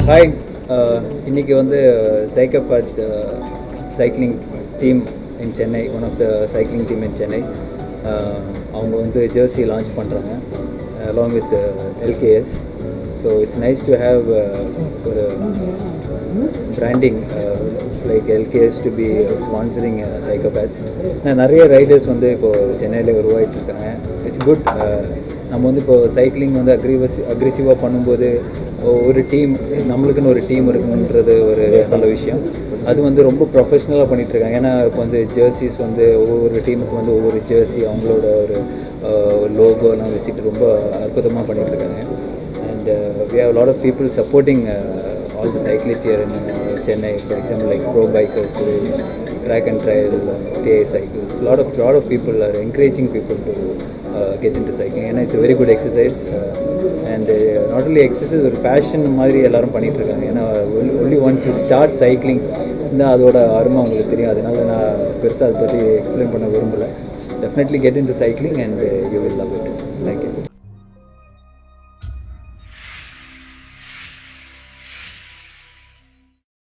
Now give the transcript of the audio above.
Hi இன்னைக்கு வந்து psychopath cycling team in Chennai one of the cycling team in Chennai அவங்க வந்து ஜெர்சி லான்ச் பண்ணுறாங்க along with LKS so it's nice to have ஒரு branding like LKS to be sponsoring psychopaths நிறைய riders வந்து இப்போது சென்னையில் உருவாகிட்டு இருக்காங்க இட்ஸ் குட் நம்ம வந்து இப்போ சைக்கிளிங் வந்து அக்ரிவஸ் அக்ரெசிவாக பண்ணும்போது ஒரு டீம் நம்மளுக்குன்னு ஒரு டீம் இருக்குன்றது ஒரு நல்ல விஷயம் அது வந்து ரொம்ப ப்ரொஃபஷ்னலாக பண்ணிகிட்ருக்காங்க ஏன்னா இப்போ வந்து ஜெர்சிஸ் வந்து ஒவ்வொரு டீமுக்கு வந்து ஒவ்வொரு ஜெர்சி அவங்களோட ஒரு லோகோலாம் வச்சுட்டு ரொம்ப அற்புதமாக பண்ணிகிட்ருக்காங்க and we have lot of people supporting all the cyclists here in uh, Chennai, for example, like pro bikers, uh, track and trail, uh, TI cycles. A lot of lot of people are encouraging people to uh, get into cycling, and it's a very good exercise. Uh, and uh, not only exercise, ஒரு passion மாதிரி எல்லாரும் பண்ணிட்டு இருக்காங்க ஏன்னா only once you start cycling தான் அதோட அருமை உங்களுக்கு தெரியும் அதனால நான் பெருசாக அதை பற்றி எக்ஸ்பிளைன் பண்ண விரும்பலை definitely get in to cycling and you will love it thank you